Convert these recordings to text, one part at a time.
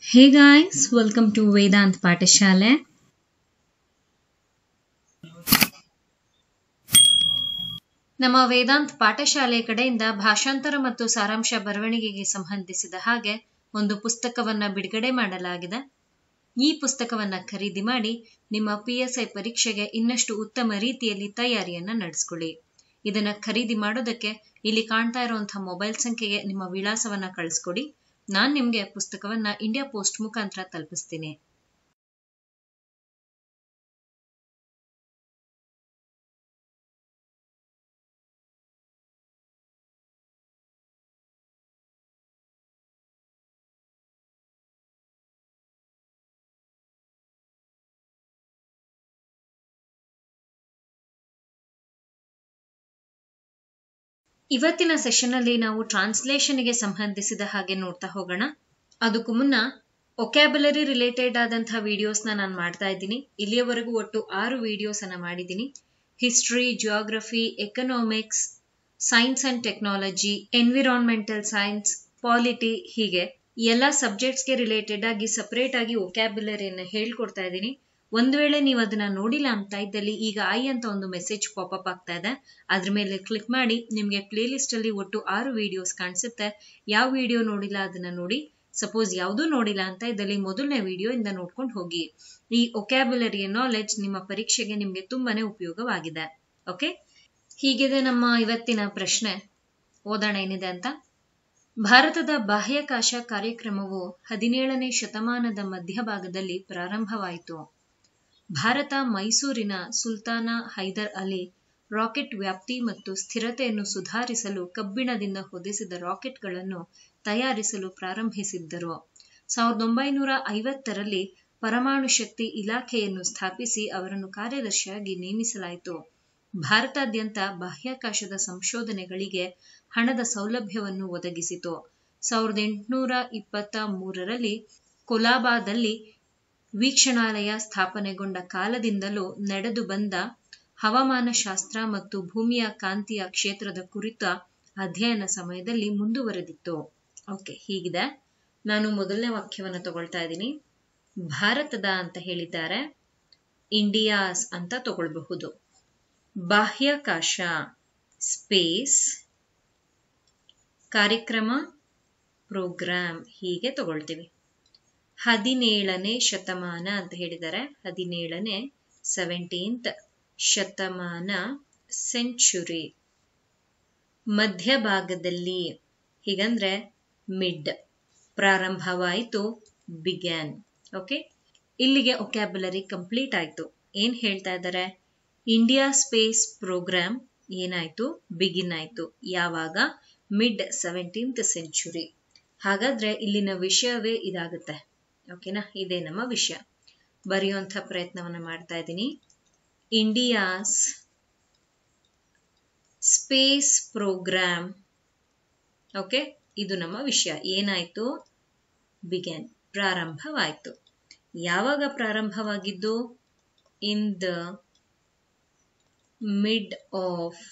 Hey guys, welcome to Vedant ಪಾಠಶಾಲೆ ನಮ್ಮ ವೇದಾಂತ್ ಪಾಠಶಾಲೆ ಕಡೆಯಿಂದ ಭಾಷಾಂತರ ಮತ್ತು ಸಾರಾಂಶ ಬರವಣಿಗೆಗೆ ಸಂಬಂಧಿಸಿದ ಹಾಗೆ ಒಂದು ಪುಸ್ತಕವನ್ನ ಬಿಡುಗಡೆ ಮಾಡಲಾಗಿದೆ ಈ ಪುಸ್ತಕವನ್ನ ಖರೀದಿ ಮಾಡಿ ನಿಮ್ಮ ಪಿ ಎಸ್ ಐ ಪರೀಕ್ಷೆಗೆ ಇನ್ನಷ್ಟು ಉತ್ತಮ ರೀತಿಯಲ್ಲಿ ತಯಾರಿಯನ್ನ ನಡೆಸ್ಕೊಳ್ಳಿ ಇದನ್ನ ಖರೀದಿ ಮಾಡೋದಕ್ಕೆ ಇಲ್ಲಿ ಕಾಣ್ತಾ ಇರುವಂತಹ ಮೊಬೈಲ್ ಸಂಖ್ಯೆಗೆ ನಿಮ್ಮ ವಿಳಾಸವನ್ನ ಕಳಿಸ್ಕೊಡಿ ನಾನ್ ನಿಮ್ಗೆ ಪುಸ್ತಕವನ್ನ ಇಂಡಿಯಾ ಪೋಸ್ಟ್ ಮುಖಾಂತರ ತಲುಪಿಸ್ತೀನಿ ಇವತ್ತಿನ ಸೆಷನ್ ಅಲ್ಲಿ ನಾವು ಟ್ರಾನ್ಸ್ಲೇಷನ್ಗೆ ಸಂಬಂಧಿಸಿದ ಹಾಗೆ ನೋಡ್ತಾ ಹೋಗೋಣ ಅದಕ್ಕೂ ಮುನ್ನ ಒಕ್ಯಾಬುಲರಿ ರಿಲೇಟೆಡ್ ಆದಂತಹ ವಿಡಿಯೋಸ್ನ ನಾನು ಮಾಡ್ತಾ ಇದ್ದೀನಿ ಇಲ್ಲಿಯವರೆಗೂ ಒಟ್ಟು ಆರು ವಿಡಿಯೋಸ್ ಅನ್ನ ಮಾಡಿದ್ದೀನಿ history geography economics science and technology environmental science polity ಹೀಗೆ ಎಲ್ಲ ಸಬ್ಜೆಕ್ಟ್ಸ್ಗೆ ರಿಲೇಟೆಡ್ ಆಗಿ ಸಪರೇಟ್ ಆಗಿ ಒಕ್ಯಾಬುಲರಿಯನ್ನು ಹೇಳ್ಕೊಡ್ತಾ ಇದ್ದೀನಿ ಒಂದ್ ವೇಳೆ ನೀವು ಅದನ್ನ ನೋಡಿಲ್ಲ ಅಂತ ಇದ್ದಲ್ಲಿ ಈಗ ಐ ಅಂತ ಒಂದು ಮೆಸೇಜ್ ಪಾಪಪ್ ಆಗ್ತಾ ಇದೆ ಅದ್ರ ಮೇಲೆ ಕ್ಲಿಕ್ ಮಾಡಿ ನಿಮ್ಗೆ ಪ್ಲೇ ಲಿಸ್ಟ್ ಅಲ್ಲಿ ಒಟ್ಟು ಆರು ವಿಡಿಯೋಸ್ ಕಾಣಿಸುತ್ತೆ ಯಾವ ವಿಡಿಯೋ ನೋಡಿಲ್ಲ ಅದನ್ನ ನೋಡಿ ಸಪೋಸ್ ಯಾವುದೂ ನೋಡಿಲ್ಲ ಅಂತ ಇದ್ದಲ್ಲಿ ಮೊದಲನೇ ವಿಡಿಯೋ ಇಂದ ನೋಡ್ಕೊಂಡು ಹೋಗಿ ಈ ಒಕ್ಯಾಬುಲರಿಯ ನಾಲೆಡ್ಜ್ ನಿಮ್ಮ ಪರೀಕ್ಷೆಗೆ ನಿಮ್ಗೆ ತುಂಬಾನೇ ಉಪಯೋಗವಾಗಿದೆ ಓಕೆ ಹೀಗಿದೆ ನಮ್ಮ ಇವತ್ತಿನ ಪ್ರಶ್ನೆ ಓದೋಣ ಏನಿದೆ ಅಂತ ಭಾರತದ ಬಾಹ್ಯಾಕಾಶ ಕಾರ್ಯಕ್ರಮವು ಹದಿನೇಳನೇ ಶತಮಾನದ ಮಧ್ಯಭಾಗದಲ್ಲಿ ಪ್ರಾರಂಭವಾಯಿತು ಭಾರತ ಮೈಸೂರಿನ ಸುಲ್ತಾನ ಹೈದರ್ ಅಲಿ ರಾಕೆಟ್ ವ್ಯಾಪ್ತಿ ಮತ್ತು ಸ್ಥಿರತೆಯನ್ನು ಸುಧಾರಿಸಲು ಕಬ್ಬಿಣದಿಂದ ಹೊದಿಸಿದ ರಾಕೆಟ್ಗಳನ್ನು ತಯಾರಿಸಲು ಪ್ರಾರಂಭಿಸಿದ್ದರು ಸಾವಿರದ ಒಂಬೈನೂರ ಐವತ್ತರಲ್ಲಿ ಪರಮಾಣು ಶಕ್ತಿ ಇಲಾಖೆಯನ್ನು ಸ್ಥಾಪಿಸಿ ಅವರನ್ನು ಕಾರ್ಯದರ್ಶಿಯಾಗಿ ನೇಮಿಸಲಾಯಿತು ಭಾರತಾದ್ಯಂತ ಬಾಹ್ಯಾಕಾಶದ ಸಂಶೋಧನೆಗಳಿಗೆ ಹಣದ ಸೌಲಭ್ಯವನ್ನು ಒದಗಿಸಿತು ಸಾವಿರದ ಎಂಟುನೂರ ಇಪ್ಪತ್ತ ಮೂರರಲ್ಲಿ ಕೊಲಾಬಾದಲ್ಲಿ ವೀಕ್ಷಣಾಲಯ ಸ್ಥಾಪನೆಗೊಂಡ ಕಾಲದಿಂದಲೂ ನಡೆದು ಬಂದ ಹವಾಮಾನ ಶಾಸ್ತ್ರ ಮತ್ತು ಭೂಮಿಯ ಕಾಂತಿಯ ಕ್ಷೇತ್ರದ ಕುರಿತ ಅಧ್ಯಯನ ಸಮಯದಲ್ಲಿ ಮುಂದುವರೆದಿತ್ತು ಓಕೆ ಹೀಗಿದೆ ನಾನು ಮೊದಲನೇ ವಾಕ್ಯವನ್ನು ತಗೊಳ್ತಾ ಇದ್ದೀನಿ ಭಾರತದ ಅಂತ ಹೇಳಿದ್ದಾರೆ ಇಂಡಿಯಾಸ್ ಅಂತ ತಗೊಳ್ಬಹುದು ಬಾಹ್ಯಾಕಾಶ ಸ್ಪೇಸ್ ಕಾರ್ಯಕ್ರಮ ಪ್ರೋಗ್ರಾಮ್ ಹೀಗೆ ತಗೊಳ್ತೀವಿ ಹದಿನೇಳನೇ ಶತಮಾನ ಅಂತ ಹೇಳಿದ್ದಾರೆ ಹದಿನೇಳನೇ ಸೆವೆಂಟೀನ್ತ್ ಶತಮಾನ ಸೆಂಚುರಿ ಮಧ್ಯಭಾಗದಲ್ಲಿ ಹೀಗಂದ್ರೆ ಮಿಡ್ ಪ್ರಾರಂಭವಾಯಿತು ಬಿಗ್ಯಾನ್ ಓಕೆ ಇಲ್ಲಿಗೆ ಒಕ್ಯಾಬುಲರಿ ಕಂಪ್ಲೀಟ್ ಆಯ್ತು ಏನ್ ಹೇಳ್ತಾ ಇದ್ದಾರೆ ಇಂಡಿಯಾ ಸ್ಪೇಸ್ ಪ್ರೋಗ್ರಾಮ್ ಏನಾಯ್ತು ಬಿಗಿನ್ ಆಯ್ತು ಯಾವಾಗ ಮಿಡ್ ಸೆವೆಂಟೀನ್ತ್ ಸೆಂಚುರಿ ಹಾಗಾದ್ರೆ ಇಲ್ಲಿನ ವಿಷಯವೇ ಇದಾಗುತ್ತೆ ಓಕೆನಾ ಇದೇ ನಮ್ಮ ವಿಷಯ ಬರೆಯುವಂಥ ಪ್ರಯತ್ನವನ್ನ ಮಾಡ್ತಾ ಇದ್ದೀನಿ ಇಂಡಿಯಾಸ್ ಸ್ಪೇಸ್ ಪ್ರೋಗ್ರಾಮ್ ಓಕೆ ಇದು ನಮ್ಮ ವಿಷಯ ಏನಾಯ್ತು ಬಿಗ್ಯಾನ್ ಪ್ರಾರಂಭವಾಯಿತು ಯಾವಾಗ ಪ್ರಾರಂಭವಾಗಿದ್ದು in the mid of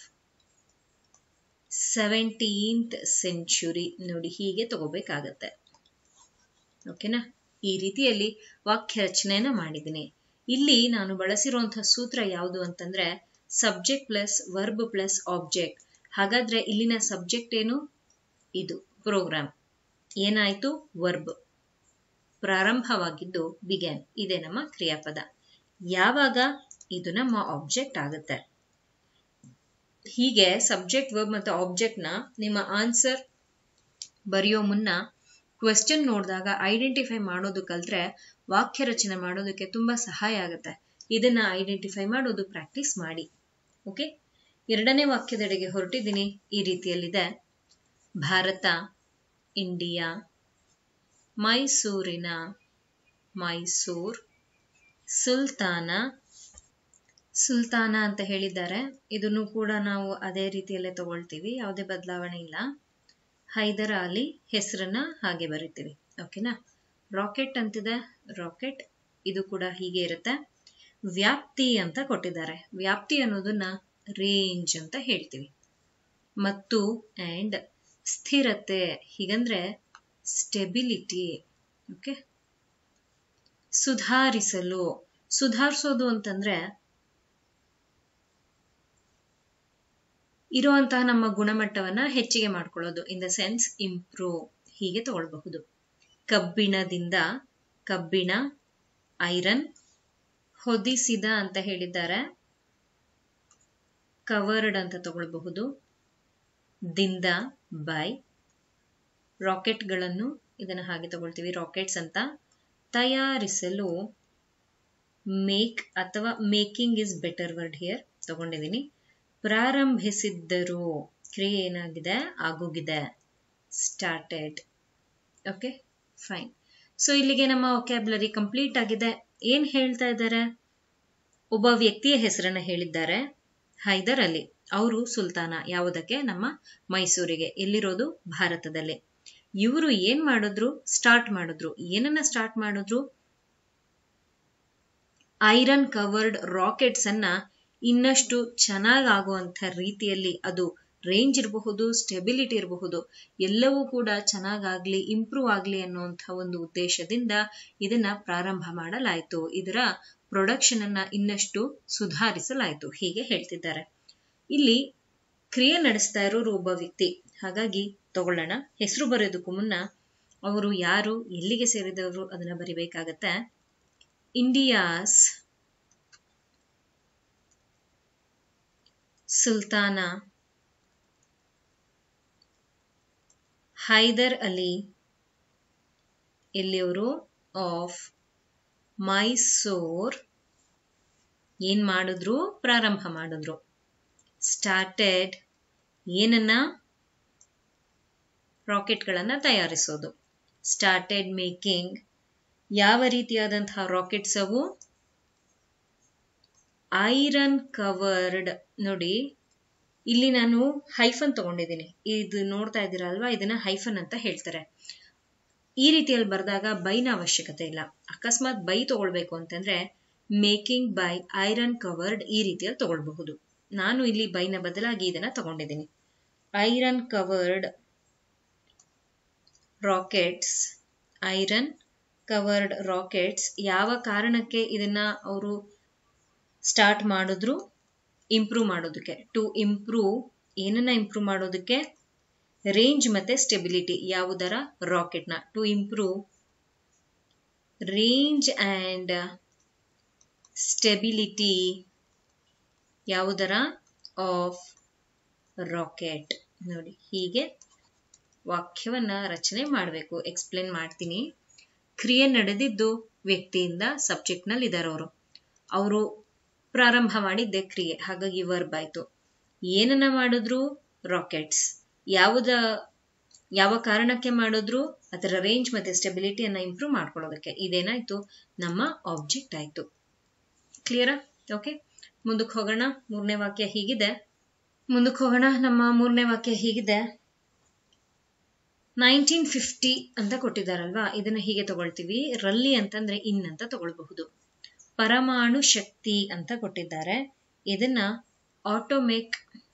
seventeenth century ನೋಡಿ ಹೀಗೆ ತಗೋಬೇಕಾಗತ್ತೆ ಓಕೆನಾ ಈ ರೀತಿಯಲ್ಲಿ ವಾಕ್ಯ ರಚನೆಯನ್ನ ಮಾಡಿದ್ದೀನಿ ಇಲ್ಲಿ ನಾನು ಬಳಸಿರುವಂತಹ ಸೂತ್ರ ಯಾವುದು ಅಂತಂದ್ರೆ subject plus verb plus object ಹಾಗಾದ್ರೆ ಇಲ್ಲಿನ ಸಬ್ಜೆಕ್ಟ್ ಏನು ಇದು ಪ್ರೋಗ್ರಾಮ್ ಏನಾಯ್ತು ವರ್ಬ್ ಪ್ರಾರಂಭವಾಗಿದ್ದು ಬಿಗ್ಯಾನ್ ಇದೆ ನಮ್ಮ ಕ್ರಿಯಾಪದ ಯಾವಾಗ ಇದು ನಮ್ಮ ಆಬ್ಜೆಕ್ಟ್ ಆಗುತ್ತೆ ಹೀಗೆ ಸಬ್ಜೆಕ್ಟ್ ವರ್ಬ್ ಮತ್ತು ಆಬ್ಜೆಕ್ಟ್ ನ ನಿಮ್ಮ ಆನ್ಸರ್ ಬರೆಯೋ ಮುನ್ನ ಕ್ವೆಶ್ಚನ್ ನೋಡಿದಾಗ ಐಡೆಂಟಿಫೈ ಮಾಡೋದು ಕಲ್ತ್ರೆ ವಾಕ್ಯ ರಚನೆ ಮಾಡೋದಕ್ಕೆ ತುಂಬಾ ಸಹಾಯ ಆಗುತ್ತೆ ಇದನ್ನ ಐಡೆಂಟಿಫೈ ಮಾಡೋದು ಪ್ರಾಕ್ಟೀಸ್ ಮಾಡಿ ಓಕೆ ಎರಡನೇ ವಾಕ್ಯದೆಡೆಗೆ ಹೊರಟಿದ್ದೀನಿ ಈ ರೀತಿಯಲ್ಲಿದೆ ಭಾರತ ಇಂಡಿಯಾ ಮೈಸೂರಿನ ಮೈಸೂರ್ ಸುಲ್ತಾನ ಸುಲ್ತಾನ ಅಂತ ಹೇಳಿದ್ದಾರೆ ಇದನ್ನು ಕೂಡ ನಾವು ಅದೇ ರೀತಿಯಲ್ಲೇ ತಗೊಳ್ತೀವಿ ಯಾವುದೇ ಬದಲಾವಣೆ ಇಲ್ಲ ಹೈದರ್ ಅಲಿ ಹೆಸರನ್ನ ಹಾಗೆ ಬರಿತೀವಿ ಓಕೆನಾ ರಾಕೆಟ್ ಅಂತಿದೆ ರಾಕೆಟ್ ಇದು ಕೂಡ ಹೀಗೆ ಇರುತ್ತೆ ವ್ಯಾಪ್ತಿ ಅಂತ ಕೊಟ್ಟಿದ್ದಾರೆ ವ್ಯಾಪ್ತಿ ಅನ್ನೋದನ್ನ ರೇಂಜ್ ಅಂತ ಹೇಳ್ತೀವಿ ಮತ್ತು ಅಂಡ್ ಸ್ಥಿರತೆ ಹೀಗಂದ್ರೆ ಸ್ಟೆಬಿಲಿಟಿ ಓಕೆ ಸುಧಾರಿಸಲು ಸುಧಾರಿಸೋದು ಅಂತಂದ್ರೆ ಇರುವಂತಹ ನಮ್ಮ ಗುಣಮಟ್ಟವನ್ನ ಹೆಚ್ಚಿಗೆ ಮಾಡ್ಕೊಳ್ಳೋದು ಇನ್ ದ ಸೆನ್ಸ್ ಇಂಪ್ರೂವ್ ಹೀಗೆ ತಗೊಳ್ಬಹುದು ಕಬ್ಬಿಣದಿಂದ ಕಬ್ಬಿಣ ಐರನ್ ಹೊದಿಸಿದ ಅಂತ ಹೇಳಿದ್ದಾರೆ ಕವರ್ಡ್ ಅಂತ ತಗೊಳ್ಬಹುದು ದಿಂದ ಬೈ ರಾಕೆಟ್ಗಳನ್ನು ಇದನ್ನು ಹಾಗೆ ತಗೊಳ್ತೀವಿ ರಾಕೆಟ್ಸ್ ಅಂತ ತಯಾರಿಸಲು ಮೇಕ್ ಅಥವಾ making is better word here ತಗೊಂಡಿದ್ದೀನಿ ಪ್ರಾರಂಭಿಸಿದ್ದರು ಕ್ರಿಯೆ ಏನಾಗಿದೆ ಆಗೋಗಿದೆ ಸ್ಟಾರ್ಟೆಡ್ ಓಕೆ ಫೈನ್ ಸೊ ಇಲ್ಲಿಗೆ ನಮ್ಮ ಒಕ್ಯಾಬ್ಲರಿ ಕಂಪ್ಲೀಟ್ ಆಗಿದೆ ಏನ್ ಹೇಳ್ತಾ ಇದ್ದಾರೆ ಒಬ್ಬ ವ್ಯಕ್ತಿಯ ಹೆಸರನ್ನ ಹೇಳಿದ್ದಾರೆ ಹೈದರ್ ಅಲಿ ಅವರು ಸುಲ್ತಾನ ಯಾವುದಕ್ಕೆ ನಮ್ಮ ಮೈಸೂರಿಗೆ ಎಲ್ಲಿರೋದು ಭಾರತದಲ್ಲಿ ಇವರು ಏನ್ ಮಾಡಿದ್ರು ಸ್ಟಾರ್ಟ್ ಮಾಡಿದ್ರು ಏನನ್ನ ಸ್ಟಾರ್ಟ್ ಮಾಡಿದ್ರು ಐರನ್ ಕವರ್ಡ್ ರಾಕೆಟ್ಸ್ ಅನ್ನ ಇನ್ನಷ್ಟು ಚೆನ್ನಾಗಾಗುವಂಥ ರೀತಿಯಲ್ಲಿ ಅದು ರೇಂಜ್ ಇರಬಹುದು ಸ್ಟೆಬಿಲಿಟಿ ಇರಬಹುದು ಎಲ್ಲವೂ ಕೂಡ ಚೆನ್ನಾಗಾಗ್ಲಿ ಇಂಪ್ರೂವ್ ಆಗ್ಲಿ ಅನ್ನುವಂಥ ಒಂದು ಉದ್ದೇಶದಿಂದ ಇದನ್ನ ಪ್ರಾರಂಭ ಮಾಡಲಾಯಿತು ಇದರ ಪ್ರೊಡಕ್ಷನ್ ಅನ್ನ ಇನ್ನಷ್ಟು ಸುಧಾರಿಸಲಾಯಿತು ಹೀಗೆ ಹೇಳ್ತಿದ್ದಾರೆ ಇಲ್ಲಿ ಕ್ರಿಯೆ ನಡೆಸ್ತಾ ಇರೋರು ಒಬ್ಬ ವ್ಯಕ್ತಿ ಹಾಗಾಗಿ ತಗೊಳ್ಳೋಣ ಹೆಸರು ಬರೆಯೋದಕ್ಕೂ ಮುನ್ನ ಅವರು ಯಾರು ಎಲ್ಲಿಗೆ ಸೇರಿದವರು ಅದನ್ನ ಬರಿಬೇಕಾಗತ್ತೆ ಇಂಡಿಯಾಸ್ ಸುಲ್ತಾನ ಹೈದರ್ ಅಲಿ ಎಲ್ಲಿಯವರು ಆಫ್ ಮೈಸೂರ್ ಏನ್ ಮಾಡಿದ್ರು ಪ್ರಾರಂಭ ಮಾಡಿದ್ರು ಸ್ಟಾರ್ಟೆಡ್ ಏನನ್ನ ರಾಕೆಟ್ಗಳನ್ನ ತಯಾರಿಸೋದು ಸ್ಟಾರ್ಟೆಡ್ ಮೇಕಿಂಗ್ ಯಾವ ರೀತಿಯಾದಂತಹ ರಾಕೆಟ್ಸ್ ಅವು ಐರನ್ ಕವರ್ಡ್ ನೋಡಿ ಇಲ್ಲಿ ನಾನು ಹೈಫನ್ ತಗೊಂಡಿದ್ದೀನಿ ಇದು ನೋಡ್ತಾ ಇದ್ದೀರಾ ಅಲ್ವಾ ಇದನ್ನ ಹೈಫನ್ ಅಂತ ಹೇಳ್ತಾರೆ ಈ ರೀತಿಯಲ್ಲಿ ಬರೆದಾಗ ಬೈನ ಅವಶ್ಯಕತೆ ಇಲ್ಲ ಅಕಸ್ಮಾತ್ ಬೈ ತಗೊಳ್ಬೇಕು ಅಂತಂದ್ರೆ ಮೇಕಿಂಗ್ ಬೈ ಐರನ್ ಕವರ್ಡ್ ಈ ರೀತಿಯಲ್ಲಿ ತಗೊಳ್ಬಹುದು ನಾನು ಇಲ್ಲಿ ಬೈನ ಬದಲಾಗಿ ಇದನ್ನ ತಗೊಂಡಿದ್ದೀನಿ iron covered rockets iron covered rockets ಯಾವ ಕಾರಣಕ್ಕೆ ಇದನ್ನ ಅವರು ಸ್ಟಾರ್ಟ್ ಮಾಡಿದ್ರು ಇಂಪ್ರೂವ್ ಮಾಡೋದಕ್ಕೆ ಟು ಇಂಪ್ರೂವ್ ಏನನ್ನ ಇಂಪ್ರೂವ್ ಮಾಡೋದಕ್ಕೆ ರೇಂಜ್ ಮತ್ತೆ ಸ್ಟೆಬಿಲಿಟಿ ಯಾವುದರ ರಾಕೆಟ್ನ to improve range and stability ಯಾವುದರ ಆಫ್ ರಾಕೆಟ್ ನೋಡಿ ಹೀಗೆ ವಾಕ್ಯವನ್ನ ರಚನೆ ಮಾಡಬೇಕು ಎಕ್ಸ್ಪ್ಲೇನ್ ಮಾಡ್ತೀನಿ ಕ್ರಿಯೆ ನಡೆದಿದ್ದು ವ್ಯಕ್ತಿಯಿಂದ ಸಬ್ಜೆಕ್ಟ್ನಲ್ಲಿ ಇದ್ದಾರೆ ಅವರು ಅವರು ಪ್ರಾರಂಭ ಮಾಡಿದ್ದೆ ಕ್ರಿಯೆ ಹಾಗಾಗಿ ವರ್ಬ್ ಆಯ್ತು ಏನನ್ನ ಮಾಡಿದ್ರು ರಾಕೆಟ್ಸ್ ಯಾವುದ ಯಾವ ಕಾರಣಕ್ಕೆ ಮಾಡಿದ್ರು ಅದರ ರೇಂಜ್ ಮತ್ತೆ ಸ್ಟೆಬಿಲಿಟಿಯನ್ನ ಇಂಪ್ರೂವ್ ಮಾಡ್ಕೊಳ್ಳೋದಕ್ಕೆ ಇದೇನಾಯ್ತು ನಮ್ಮ ಆಬ್ಜೆಕ್ಟ್ ಆಯ್ತು ಕ್ಲಿಯರಾ ಓಕೆ ಮುಂದಕ್ಕೆ ಹೋಗೋಣ ಮೂರನೇ ವಾಕ್ಯ ಹೀಗಿದೆ ಮುಂದಕ್ಕೆ ಹೋಗೋಣ ನಮ್ಮ ಮೂರನೇ ವಾಕ್ಯ ಹೀಗಿದೆ ನೈನ್ಟೀನ್ ಫಿಫ್ಟಿ ಅಂತ ಕೊಟ್ಟಿದ್ದಾರಲ್ವಾ ಇದನ್ನ ಹೀಗೆ ತಗೊಳ್ತೀವಿ ರಲ್ಲಿ ಅಂತಂದ್ರೆ ಇನ್ ಅಂತ ತಗೊಳ್ಬಹುದು ಪರಮಾಣು ಶಕ್ತಿ ಅಂತ ಕೊಟ್ಟಿದ್ದಾರೆ ಇದನ್ನ ಆಟೋಮೇಕ್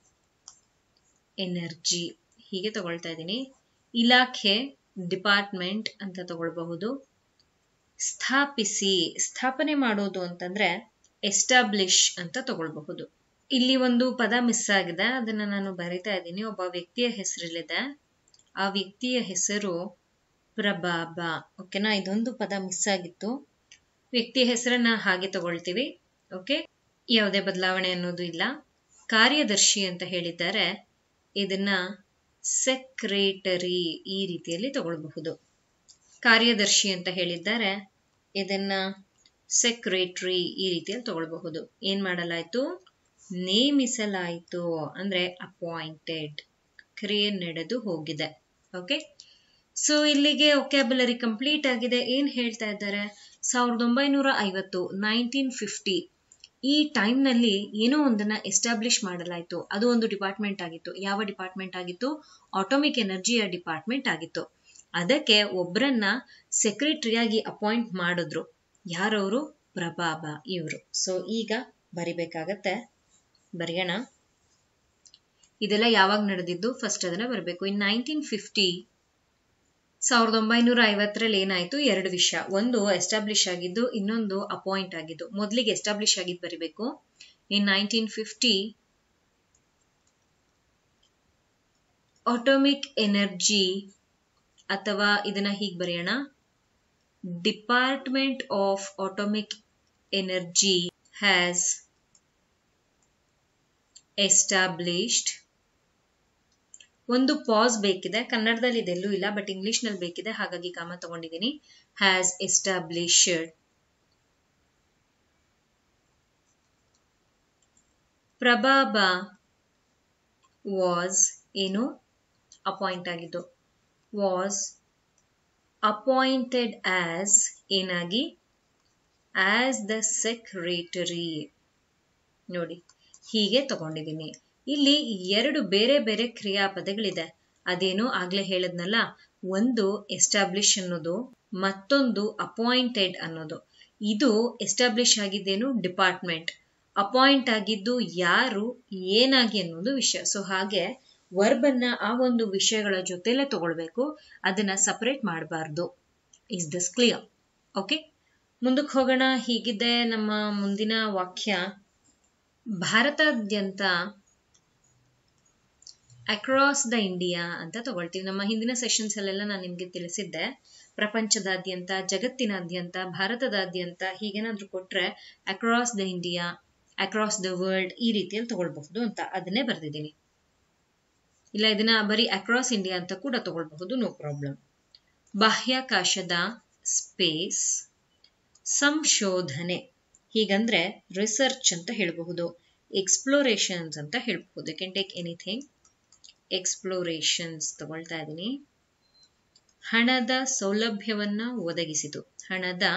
ಎನರ್ಜಿ ಹೀಗೆ ತಗೊಳ್ತಾ ಇದ್ದೀನಿ ಇಲಾಖೆ ಡಿಪಾರ್ಟ್ಮೆಂಟ್ ಅಂತ ತಗೊಳ್ಬಹುದು ಸ್ಥಾಪಿಸಿ ಸ್ಥಾಪನೆ ಮಾಡೋದು ಅಂತಂದ್ರೆ ಎಸ್ಟಾಬ್ಲಿಷ್ ಅಂತ ತಗೊಳ್ಬಹುದು ಇಲ್ಲಿ ಒಂದು ಪದ ಮಿಸ್ ಆಗಿದೆ ಅದನ್ನ ನಾನು ಬರಿತಾ ಇದ್ದೀನಿ ಒಬ್ಬ ವ್ಯಕ್ತಿಯ ಹೆಸರಿಲ್ಲಿದೆ ಆ ವ್ಯಕ್ತಿಯ ಹೆಸರು ಪ್ರಭಾಬ ಓಕೆನಾ ಇದೊಂದು ಪದ ಮಿಸ್ ಆಗಿತ್ತು ವ್ಯಕ್ತಿಯ ಹೆಸರನ್ನ ಹಾಗೆ ತಗೊಳ್ತೀವಿ ಓಕೆ ಯಾವುದೇ ಬದಲಾವಣೆ ಅನ್ನೋದು ಇಲ್ಲ ಕಾರ್ಯದರ್ಶಿ ಅಂತ ಹೇಳಿದ್ದಾರೆ ಇದನ್ನ ಸೆಕ್ರೇಟರಿ ಈ ರೀತಿಯಲ್ಲಿ ತಗೊಳ್ಬಹುದು ಕಾರ್ಯದರ್ಶಿ ಅಂತ ಹೇಳಿದ್ದಾರೆ ಇದನ್ನ ಸೆಕ್ರೇಟರಿ ಈ ರೀತಿಯಲ್ಲಿ ತಗೊಳ್ಬಹುದು ಏನ್ ಮಾಡಲಾಯ್ತು ನೇಮಿಸಲಾಯಿತು ಅಂದ್ರೆ ಅಪಾಯಿಂಟೆಡ್ ಕ್ರಿಯೆ ನಡೆದು ಹೋಗಿದೆ ಓಕೆ ಸೊ ಇಲ್ಲಿಗೆ ಒಕ್ಯಾಬುಲರಿ ಕಂಪ್ಲೀಟ್ ಆಗಿದೆ ಏನ್ ಹೇಳ್ತಾ ಇದ್ದಾರೆ ಸಾವಿರದ ಒಂಬೈನೂರ ಐವತ್ತು ನೈನ್ಟೀನ್ ಫಿಫ್ಟಿ ಈ ಟೈಮ್ನಲ್ಲಿ ಏನೋ ಒಂದನ್ನ ಎಸ್ಟಾಬ್ಲಿಷ್ ಮಾಡಲಾಯಿತು ಅದು ಒಂದು ಡಿಪಾರ್ಟ್ಮೆಂಟ್ ಆಗಿತ್ತು ಯಾವ ಡಿಪಾರ್ಟ್ಮೆಂಟ್ ಆಗಿತ್ತು ಆಟೋಮಿಕ್ ಎನರ್ಜಿಯ ಡಿಪಾರ್ಟ್ಮೆಂಟ್ ಆಗಿತ್ತು ಅದಕ್ಕೆ ಒಬ್ಬರನ್ನ ಸೆಕ್ರೆಟರಿಯಾಗಿ ಅಪಾಯಿಂಟ್ ಮಾಡಿದ್ರು ಯಾರವರು ಪ್ರಭಾಬ ಇವರು ಸೊ ಈಗ ಬರಿಬೇಕಾಗತ್ತೆ ಬರೆಯೋಣ ಇದೆಲ್ಲ ಯಾವಾಗ ನಡೆದಿದ್ದು ಫಸ್ಟ್ ಅದನ್ನ ಬರಬೇಕು ಇನ್ ನೈನ್ಟೀನ್ ಫಿಫ್ಟಿ ಸಾವಿರದ ಒಂಬೈನೂರ ಐವತ್ತರಲ್ಲಿ ಏನಾಯ್ತು ಎರಡು ವಿಷಯ ಒಂದು ಎಸ್ಟಾಬ್ಲಿಷ್ ಆಗಿದ್ದು ಇನ್ನೊಂದು ಅಪಾಯಿಂಟ್ ಆಗಿದ್ದು ಮೊದಲಿಗೆ ಎಸ್ಟಾಬ್ಲಿಷ್ ಆಗಿದ್ದು ಬರಿಬೇಕು in nineteen fifty atomic energy ಅಥವಾ ಇದನ್ನ ಹೀಗೆ ಬರೆಯೋಣ department of atomic energy has established ಒಂದು ಪಾಸ್ ಬೇಕಿದೆ ಕನ್ನಡದಲ್ಲಿ ಇದೆಲ್ಲೂ ಇಲ್ಲ ಬಟ್ ಇಂಗ್ಲಿಷ್ನಲ್ಲಿ ಬೇಕಿದೆ ಹಾಗಾಗಿ ಕಾಮ ತಗೊಂಡಿದ್ದೀನಿ ಹ್ಯಾಸ್ ಎಸ್ಟಾಬ್ಲಿಷ್ಡ್ ಪ್ರಭಾಬ ವಾಸ್ ಏನು ಅಪಾಯಿಂಟ್ ಆಗಿದ್ದು ವಾಸ್ ಅಪಾಯಿಂಟೆಡ್ ಆಸ್ ಏನಾಗಿ ಆಸ್ ದ ಸೆಕ್ರೆಟರಿ ನೋಡಿ ಹೀಗೆ ತಗೊಂಡಿದ್ದೀನಿ ಇಲ್ಲಿ ಎರಡು ಬೇರೆ ಬೇರೆ ಕ್ರಿಯಾಪದಗಳಿದೆ ಅದೇನು ಆಗ್ಲೇ ಹೇಳದ್ನಲ್ಲ ಒಂದು ಎಸ್ಟಾಬ್ಲಿಷ್ ಅನ್ನೋದು ಮತ್ತೊಂದು ಅಪಾಯಿಂಟೆಡ್ ಅನ್ನೋದು ಇದು ಎಸ್ಟಾಬ್ಲಿಷ್ ಆಗಿದ್ದೇನು ಡಿಪಾರ್ಟ್ಮೆಂಟ್ ಅಪಾಯಿಂಟ್ ಆಗಿದ್ದು ಯಾರು ಏನಾಗಿ ಅನ್ನೋದು ವಿಷಯ ಸೊ ಹಾಗೆ ವರ್ಬನ್ನ ಆ ಒಂದು ವಿಷಯಗಳ ಜೊತೆಲೆ ತಗೊಳ್ಬೇಕು ಅದನ್ನ ಸಪರೇಟ್ ಮಾಡಬಾರ್ದು ಇಸ್ ದಿಸ್ ಕ್ಲಿಯರ್ ಓಕೆ ಮುಂದಕ್ಕೆ ಹೋಗೋಣ ಹೀಗಿದೆ ನಮ್ಮ ಮುಂದಿನ ವಾಕ್ಯ ಭಾರತಾದ್ಯಂತ ಅಕ್ರಾಸ್ ದ ಇಂಡಿಯಾ ಅಂತ ತಗೊಳ್ತೀವಿ ನಮ್ಮ ಹಿಂದಿನ ಸೆಷನ್ಸ್ ಅಲ್ಲೆಲ್ಲ ನಾನು ನಿಮ್ಗೆ ತಿಳಿಸಿದ್ದೆ ಪ್ರಪಂಚದಾದ್ಯಂತ ಜಗತ್ತಿನಾದ್ಯಂತ ಭಾರತದಾದ್ಯಂತ ಹೀಗೇನಾದ್ರೂ ಕೊಟ್ರೆ across the India across the world ಈ ರೀತಿಯಲ್ಲಿ ತಗೊಳ್ಬಹುದು ಅಂತ ಅದನ್ನೇ ಬರ್ದಿದ್ದೀನಿ ಇಲ್ಲ ಇದನ್ನ ಬರೀ ಅಕ್ರಾಸ್ ಇಂಡಿಯಾ ಅಂತ ಕೂಡ ತಗೊಳ್ಬಹುದು ನೋ ಪ್ರಾಬ್ಲಮ್ ಬಾಹ್ಯಾಕಾಶದ ಸ್ಪೇಸ್ ಸಂಶೋಧನೆ ಹೀಗಂದ್ರೆ ರಿಸರ್ಚ್ ಅಂತ ಹೇಳಬಹುದು ಎಕ್ಸ್ಪ್ಲೋರೇಷನ್ಸ್ ಅಂತ ಹೇಳಬಹುದು ಕ್ಯಾನ್ ಟೇಕ್ ಎನಿಥಿಂಗ್ ಎಕ್ಸ್ಪ್ಲೋರೇಷನ್ಸ್ ತಗೊಳ್ತಾ ಇದ್ದೀನಿ ಹಣದ ಸೌಲಭ್ಯವನ್ನ ಒದಗಿಸಿತು ಹಣದ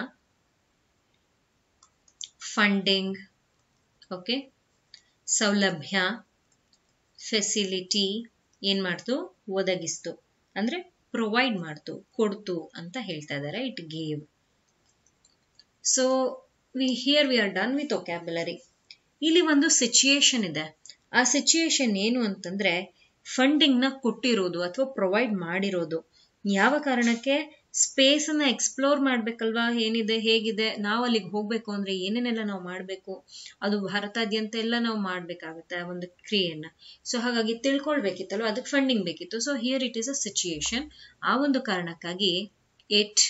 ಫಂಡಿಂಗ್ ಓಕೆ ಸೌಲಭ್ಯ ಫೆಸಿಲಿಟಿ ಏನ್ ಮಾಡ್ತು ಒದಗಿಸ್ತು ಅಂದ್ರೆ ಪ್ರೊವೈಡ್ ಮಾಡ್ತು ಕೊಡ್ತು ಅಂತ ಹೇಳ್ತಾ ಇದ್ದಾರೆ it gave so we here we are done with vocabulary ಇಲ್ಲಿ ಒಂದು ಸಿಚುಯೇಷನ್ ಇದೆ ಆ ಸಿಚುಯೇಷನ್ ಏನು ಅಂತಂದ್ರೆ ಫಂಡಿಂಗ್ ನ ಕೊಟ್ಟಿರೋದು ಅಥವಾ ಪ್ರೊವೈಡ್ ಮಾಡಿರೋದು ಯಾವ ಕಾರಣಕ್ಕೆ ಸ್ಪೇಸ್ ಅನ್ನ ಎಕ್ಸ್ಪ್ಲೋರ್ ಮಾಡ್ಬೇಕಲ್ವಾ ಏನಿದೆ ಹೇಗಿದೆ ನಾವು ಅಲ್ಲಿಗೆ ಹೋಗ್ಬೇಕು ಅಂದ್ರೆ ಏನೇನೆಲ್ಲ ನಾವು ಮಾಡ್ಬೇಕು ಅದು ಭಾರತಾದ್ಯಂತ ಎಲ್ಲ ನಾವು ಮಾಡ್ಬೇಕಾಗತ್ತೆ ಆ ಒಂದು ಕ್ರಿಯೆಯನ್ನ ಸೊ ಹಾಗಾಗಿ ತಿಳ್ಕೊಳ್ಬೇಕಿತ್ತಲ್ವ ಅದಕ್ಕೆ ಫಂಡಿಂಗ್ ಬೇಕಿತ್ತು so here it is a situation ಆ ಒಂದು ಕಾರಣಕ್ಕಾಗಿ ಇಟ್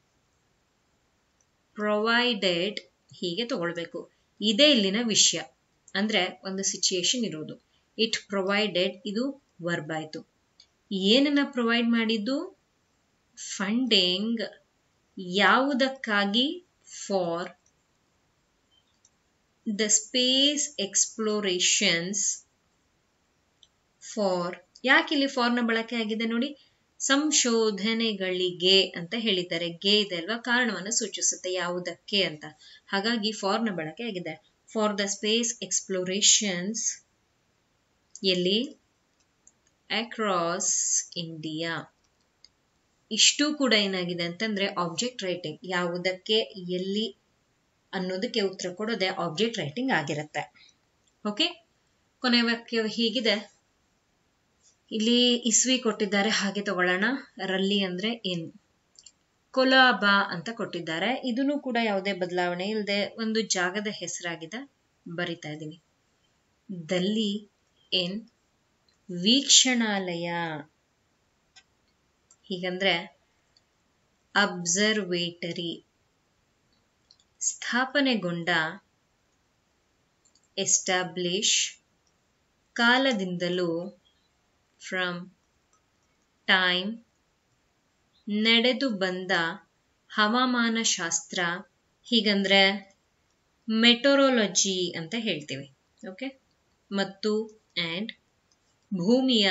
ಪ್ರೊವೈಡೆಡ್ ಹೀಗೆ ತಗೊಳ್ಬೇಕು ಇದೇ ಇಲ್ಲಿನ ವಿಷಯ ಅಂದ್ರೆ ಒಂದು ಸಿಚುಯೇಷನ್ ಇರೋದು ಇಟ್ ಪ್ರೊವೈಡೆಡ್ ಇದು ವರ್ಬ್ ಆಯ್ತು ಏನನ್ನ ಪ್ರೊವೈಡ್ ಮಾಡಿದ್ದು ಫಂಡಿಂಗ್ ಯಾವುದಕ್ಕಾಗಿ for the space explorations for ಯಾಕಿಲ್ಲಿ ಫಾರ್ನ ಬಳಕೆ ಆಗಿದೆ ನೋಡಿ ಸಂಶೋಧನೆಗಳಿಗೆ ಅಂತ ಹೇಳಿದ್ದಾರೆ ಗೆ ಇದೆ ಅಲ್ವಾ ಕಾರಣವನ್ನು ಸೂಚಿಸುತ್ತೆ ಯಾವುದಕ್ಕೆ ಅಂತ ಹಾಗಾಗಿ ಫಾರ್ನ ಬಳಕೆ ಆಗಿದೆ ಫಾರ್ ದ ಸ್ಪೇಸ್ ಎಕ್ಸ್ಪ್ಲೋರೇಷನ್ಸ್ ಎಲ್ಲಿ ಅಕ್ರಾಸ್ ಇಂಡಿಯಾ ಇಷ್ಟು ಕೂಡ ಏನಾಗಿದೆ ಅಂತಂದ್ರೆ ಆಬ್ಜೆಕ್ಟ್ ರೈಟಿಂಗ್ ಯಾವುದಕ್ಕೆ ಎಲ್ಲಿ ಅನ್ನೋದಕ್ಕೆ ಉತ್ತರ ಕೊಡೋದೆ ಆಬ್ಜೆಕ್ಟ್ ರೈಟಿಂಗ್ ಆಗಿರುತ್ತೆ ಓಕೆ ಕೊನೆ ವಾಕ್ಯ ಹೀಗಿದೆ ಇಲ್ಲಿ ಇಸ್ವಿ ಕೊಟ್ಟಿದ್ದಾರೆ ಹಾಗೆ ತಗೊಳ್ಳೋಣ ರಲ್ಲಿ ಅಂದ್ರೆ ಇನ್ ಕೊಲಾಬ ಅಂತ ಕೊಟ್ಟಿದ್ದಾರೆ ಇದನ್ನು ಕೂಡ ಯಾವುದೇ ಬದಲಾವಣೆ ಇಲ್ಲದೆ ಒಂದು ಜಾಗದ ಹೆಸರಾಗಿದೆ ಬರಿತಾ ಇದ್ದೀನಿ ದಲ್ಲಿ ಇನ್ ವೀಕ್ಷಣಾಲಯ ಹೀಗಂದ್ರೆ ಅಬ್ಸರ್ವೇಟರಿ ಸ್ಥಾಪನೆಗೊಂಡ ಎಸ್ಟಾಬ್ಲಿಷ್ ಕಾಲದಿಂದಲೂ ಫ್ರಮ್ ಟೈಮ್ ನಡೆದು ಬಂದ ಹವಾಮಾನ ಶಾಸ್ತ್ರ ಹೀಗಂದ್ರೆ ಮೆಟೊರೊಲಜಿ ಅಂತ ಹೇಳ್ತೀವಿ ಓಕೆ ಮತ್ತು ಆ್ಯಂಡ್ ಭೂಮಿಯ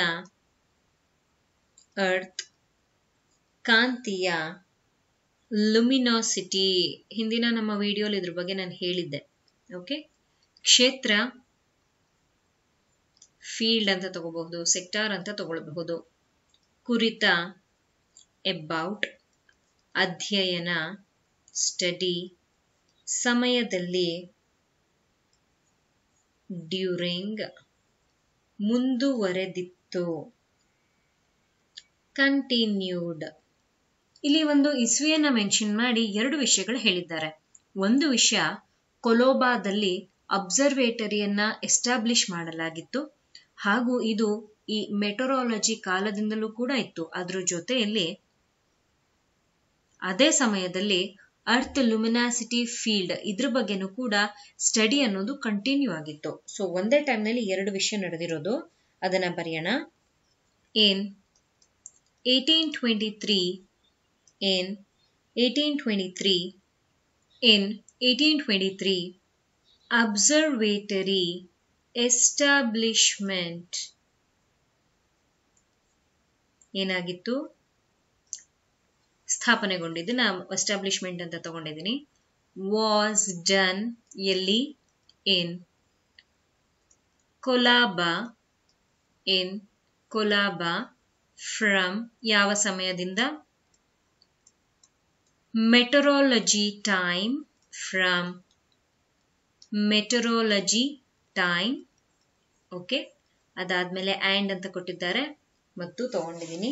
ಅರ್ತ್ ಕಾಂತಿಯ ಲುಮಿನಾಸಿಟಿ ಹಿಂದಿನ ನಮ್ಮ ವಿಡಿಯೋಲಿ ಇದ್ರ ಬಗ್ಗೆ ನಾನು ಹೇಳಿದ್ದೆ ಓಕೆ ಕ್ಷೇತ್ರ ಫೀಲ್ಡ್ ಅಂತ ತಗೋಬಹುದು ಸೆಕ್ಟಾರ್ ಅಂತ ತಗೊಳ್ಬಹುದು ಕುರಿತ ಎಬೌಟ್ ಅಧ್ಯಯನ ಸ್ಟಡಿ ಸಮಯದಲ್ಲಿ ಡ್ಯೂರಿಂಗ್ ಮುಂದುವರೆದಿತ್ತು ಕಂಟಿನ್ಯೂಡ್ ಇಲ್ಲಿ ಒಂದು ಇಸ್ವಿಯನ್ನ ಮೆನ್ಷನ್ ಮಾಡಿ ಎರಡು ವಿಷಯಗಳು ಹೇಳಿದ್ದಾರೆ ಒಂದು ವಿಷಯ ಕೊಲೋಬಾದಲ್ಲಿ ಅಬ್ಸರ್ವೇಟರಿಯನ್ನ ಎಸ್ಟಾಬ್ಲಿಷ್ ಮಾಡಲಾಗಿತ್ತು ಹಾಗೂ ಇದು ಈ ಮೆಟೊರಾಲಜಿ ಕಾಲದಿಂದಲೂ ಕೂಡ ಇತ್ತು ಅದ್ರ ಜೊತೆಯಲ್ಲಿ ಅದೇ ಸಮಯದಲ್ಲಿ ಅರ್ತ್ ಲುಮಿನಾಸಿಟಿ ಫೀಲ್ಡ್ ಇದ್ರ ಬಗ್ಗೆನೂ ಕೂಡ ಸ್ಟಡಿ ಅನ್ನೋದು ಕಂಟಿನ್ಯೂ ಆಗಿತ್ತು ಸೊ ಒಂದೇ ಟೈಮ್ನಲ್ಲಿ ಎರಡು ವಿಷಯ ನಡೆದಿರೋದು ಅದನ್ನ ಬರೆಯೋಣ ಏನ್ eighteen twenty three in 1823 in 1823 observatory establishment ಏನಾಗಿತ್ತು ಸ್ಥಾಪನೆಗೊಂಡಿದ್ದು ನಾ ಎಸ್ಟಾಬ್ಲಿಷ್ಮೆಂಟ್ ಅಂತ ತಗೊಂಡಿದ್ದೀನಿ ವಾಸ್ ಡನ್ ಎಲ್ಲಿ ಇನ್ ಕೊಲಾಬಾ ಇನ್ ಕೊಲಾಬಾ ಫ್ರಮ್ ಯಾವ ಸಮಯದಿಂದ meteorology time from meteorology time okay ಅದಾದ್ಮೇಲೆ ಆ್ಯಂಡ್ ಅಂತ ಕೊಟ್ಟಿದ್ದಾರೆ ಮತ್ತು ತಗೊಂಡಿದ್ದೀನಿ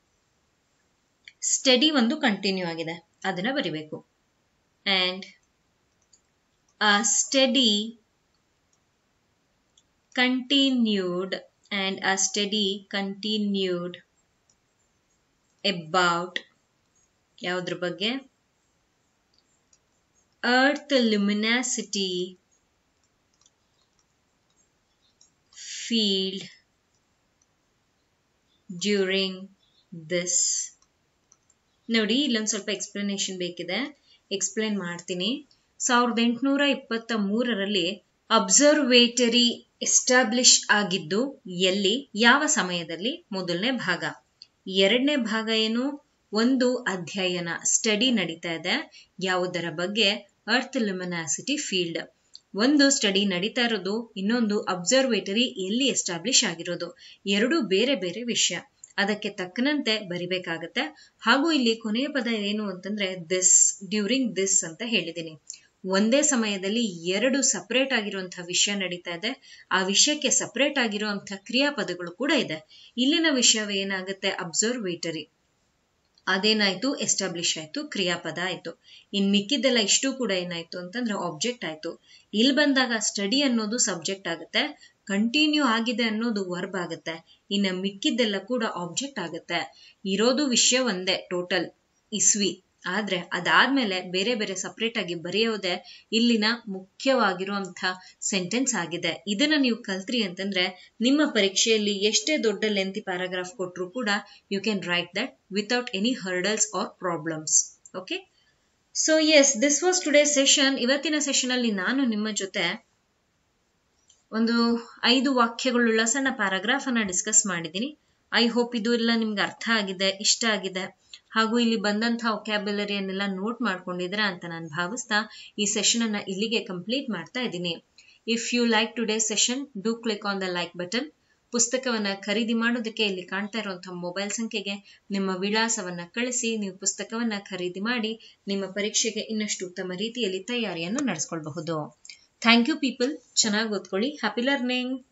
ಸ್ಟಡಿ ಒಂದು ಕಂಟಿನ್ಯೂ ಆಗಿದೆ ಅದನ್ನ ಬರಿಬೇಕು and a study continued and a study continued about ಯಾವುದ್ರ ಬಗ್ಗೆ earth luminosity field during this ನೋಡಿ ಇಲ್ಲೊಂದು ಸ್ವಲ್ಪ ಎಕ್ಸ್ಪ್ಲನೇಷನ್ ಬೇಕಿದೆ ಎಕ್ಸ್ಪ್ಲೇನ್ ಮಾಡ್ತೀನಿ ಸಾವಿರದ ಎಂಟುನೂರ ಇಪ್ಪತ್ತ ಮೂರರಲ್ಲಿ ಅಬ್ಸರ್ವೇಟರಿ ಎಸ್ಟಾಬ್ಲಿಷ್ ಆಗಿದ್ದು ಎಲ್ಲಿ ಯಾವ ಸಮಯದಲ್ಲಿ ಮೊದಲನೇ ಭಾಗ ಎರಡನೇ ಭಾಗ ಏನು ಒಂದು ಅಧ್ಯಯನ ಸ್ಟಡಿ ನಡೀತಾ ಇದೆ ಯಾವುದರ ಬಗ್ಗೆ ಅರ್ತ್ ಲುಮಿನಾಸಿಟಿ ಫೀಲ್ಡ್ ಒಂದು ಸ್ಟಡಿ ನಡೀತಾ ಇರೋದು ಇನ್ನೊಂದು ಅಬ್ಸರ್ವೇಟರಿ ಎಲ್ಲಿ ಎಸ್ಟಾಬ್ಲಿಷ್ ಆಗಿರೋದು ಎರಡು ಬೇರೆ ಬೇರೆ ವಿಷಯ ಅದಕ್ಕೆ ತಕ್ಕನಂತೆ ಬರಿಬೇಕಾಗತ್ತೆ ಹಾಗೂ ಇಲ್ಲಿ ಕೊನೆಯ ಪದ ಏನು ಅಂತಂದ್ರೆ ದಿಸ್ ಡ್ಯೂರಿಂಗ್ ದಿಸ್ ಅಂತ ಹೇಳಿದ್ದೀನಿ ಒಂದೇ ಸಮಯದಲ್ಲಿ ಎರಡು ಸಪರೇಟ್ ಆಗಿರುವಂತಹ ವಿಷಯ ನಡೀತಾ ಇದೆ ಆ ವಿಷಯಕ್ಕೆ ಸಪರೇಟ್ ಆಗಿರುವಂತಹ ಕ್ರಿಯಾಪದಗಳು ಕೂಡ ಇದೆ ಇಲ್ಲಿನ ವಿಷಯವೇ ಏನಾಗುತ್ತೆ ಅಬ್ಸರ್ವೇಟರಿ ಅದೇನಾಯ್ತು ಎಸ್ಟಾಬ್ಲಿಷ್ ಆಯ್ತು ಕ್ರಿಯಾಪದ ಆಯ್ತು ಇನ್ ಮಿಕ್ಕಿದ್ದೆಲ್ಲ ಇಷ್ಟು ಕೂಡ ಏನಾಯ್ತು ಅಂತಂದ್ರೆ ಆಬ್ಜೆಕ್ಟ್ ಆಯ್ತು ಇಲ್ಲಿ ಬಂದಾಗ ಸ್ಟಡಿ ಅನ್ನೋದು ಸಬ್ಜೆಕ್ಟ್ ಆಗುತ್ತೆ ಕಂಟಿನ್ಯೂ ಆಗಿದೆ ಅನ್ನೋದು ವರ್ಬ್ ಆಗುತ್ತೆ ಇನ್ನ ಮಿಕ್ಕಿದ್ದೆಲ್ಲ ಕೂಡ ಆಬ್ಜೆಕ್ಟ್ ಆಗುತ್ತೆ ಇರೋದು ವಿಷಯ ಒಂದೇ ಟೋಟಲ್ ಇಸ್ವಿ ಆದ್ರೆ ಅದಾದ್ಮೇಲೆ ಬೇರೆ ಬೇರೆ ಸಪ್ರೇಟ್ ಆಗಿ ಬರೆಯೋದೇ ಇಲ್ಲಿನ ಮುಖ್ಯವಾಗಿರುವಂತ ಸೆಂಟೆನ್ಸ್ ಆಗಿದೆ ಇದನ್ನ ನೀವು ಕಲ್ತ್ರಿ ಅಂತಂದ್ರೆ ನಿಮ್ಮ ಪರೀಕ್ಷೆಯಲ್ಲಿ ಎಷ್ಟೇ ದೊಡ್ಡ ಲೆಂತಿ ಪ್ಯಾರಾಗ್ರಾಫ್ ಕೊಟ್ಟರು ಕೂಡ you can write that without any hurdles or problems okay so as this was today session ಇವತ್ತಿನ ಸೆಷನ್ ಅಲ್ಲಿ ನಾನು ನಿಮ್ಮ ಜೊತೆ ಒಂದು ಐದು ವಾಕ್ಯಗಳುಳ್ಳ ಸಣ್ಣ ಪ್ಯಾರಾಗ್ರಾಫ್ ಅನ್ನ ಡಿಸ್ಕಸ್ ಮಾಡಿದ್ದೀನಿ ಐ ಹೋಪ್ ಇದು ಎಲ್ಲ ನಿಮ್ಗೆ ಅರ್ಥ ಆಗಿದೆ ಇಷ್ಟ ಆಗಿದೆ ಹಾಗೂ ಇಲ್ಲಿ ಬಂದಂತಹ ಒಕ್ಯಾಬುಲರಿಯನ್ನೆಲ್ಲ ನೋಟ್ ಮಾಡ್ಕೊಂಡಿದ್ರ ಅಂತ ನಾನು ಭಾವಿಸ್ತಾ ಈ ಸೆಷನ್ ಅನ್ನ ಇಲ್ಲಿಗೆ ಕಂಪ್ಲೀಟ್ ಮಾಡ್ತಾ ಇದ್ದೀನಿ if you like today session do click on the like button ಪುಸ್ತಕವನ್ನ ಖರೀದಿ ಮಾಡೋದಕ್ಕೆ ಇಲ್ಲಿ ಕಾಣ್ತಾ ಇರುವಂತಹ ಮೊಬೈಲ್ ಸಂಖ್ಯೆಗೆ ನಿಮ್ಮ ವಿಳಾಸವನ್ನ ಕಳಿಸಿ ನೀವು ಪುಸ್ತಕವನ್ನ ಖರೀದಿ ಮಾಡಿ ನಿಮ್ಮ ಪರೀಕ್ಷೆಗೆ ಇನ್ನಷ್ಟು ಉತ್ತಮ ರೀತಿಯಲ್ಲಿ ತಯಾರಿಯನ್ನು ನಡೆಸ್ಕೊಳ್ಬಹುದು ಥ್ಯಾಂಕ್ ಯು ಪೀಪಲ್ ಚೆನ್ನಾಗಿ ಓದ್ಕೊಳ್ಳಿ ಹ್ಯಾಪಿ ಲರ್ನಿಂಗ್